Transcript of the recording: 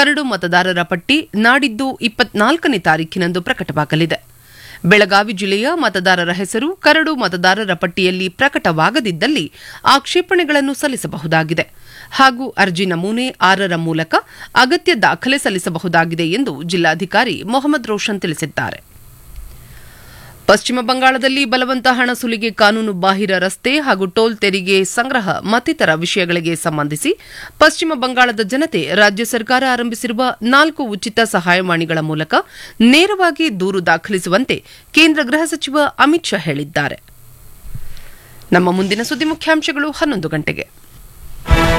curd ಮತದಾರರ ಪಟ್ಟಿ ನಾಡಿದ್ದು ಇಪ್ಪತ್ನಾಲ್ಕನೇ ತಾರೀಖಿನಂದು ಪ್ರಕಟವಾಗಲಿದೆ ಬೆಳಗಾವಿ ಜಿಲ್ಲೆಯ ಮತದಾರರ ಹೆಸರು ಕರಡು ಮತದಾರರ ಪಟ್ಟಿಯಲ್ಲಿ ಪ್ರಕಟವಾಗದಿದ್ದಲ್ಲಿ ಆಕ್ಷೇಪಣೆಗಳನ್ನು ಸಲ್ಲಿಸಬಹುದಾಗಿದೆ ಹಾಗೂ ಅರ್ಜಿ ನಮೂನೆ ಆರರ ಮೂಲಕ ಅಗತ್ಯ ದಾಖಲೆ ಸಲ್ಲಿಸಬಹುದಾಗಿದೆ ಎಂದು ಜಿಲ್ಲಾಧಿಕಾರಿ ಮೊಹಮ್ಮದ್ ರೋಷನ್ ತಿಳಿಸಿದ್ದಾರೆ ಪಶ್ಚಿಮ ಬಂಗಾಳದಲ್ಲಿ ಬಲವಂತ ಹಣ ಸುಲಿಗೆ ಕಾನೂನು ಬಾಹಿರ ರಸ್ತೆ ಹಾಗೂ ಟೋಲ್ ತೆರಿಗೆ ಸಂಗ್ರಹ ಮತ್ತಿತರ ವಿಷಯಗಳಿಗೆ ಸಂಬಂಧಿಸಿ ಪಶ್ಚಿಮ ಬಂಗಾಳದ ಜನತೆ ರಾಜ್ಯ ಸರ್ಕಾರ ಆರಂಭಿಸಿರುವ ನಾಲ್ಕು ಉಚಿತ ಸಹಾಯವಾಣಿಗಳ ಮೂಲಕ ನೇರವಾಗಿ ದೂರು ದಾಖಲಿಸುವಂತೆ ಕೇಂದ್ರ ಗೃಹ ಸಚಿವ ಅಮಿತ್ ಶಾ ಹೇಳಿದ್ದಾರೆ ನಮ್ಮ ಮುಂದಿನ ಸುದ್ದಿ ಮುಖ್ಯಾಂಶಗಳು ಹನ್ನೊಂದು ಗಂಟೆಗೆ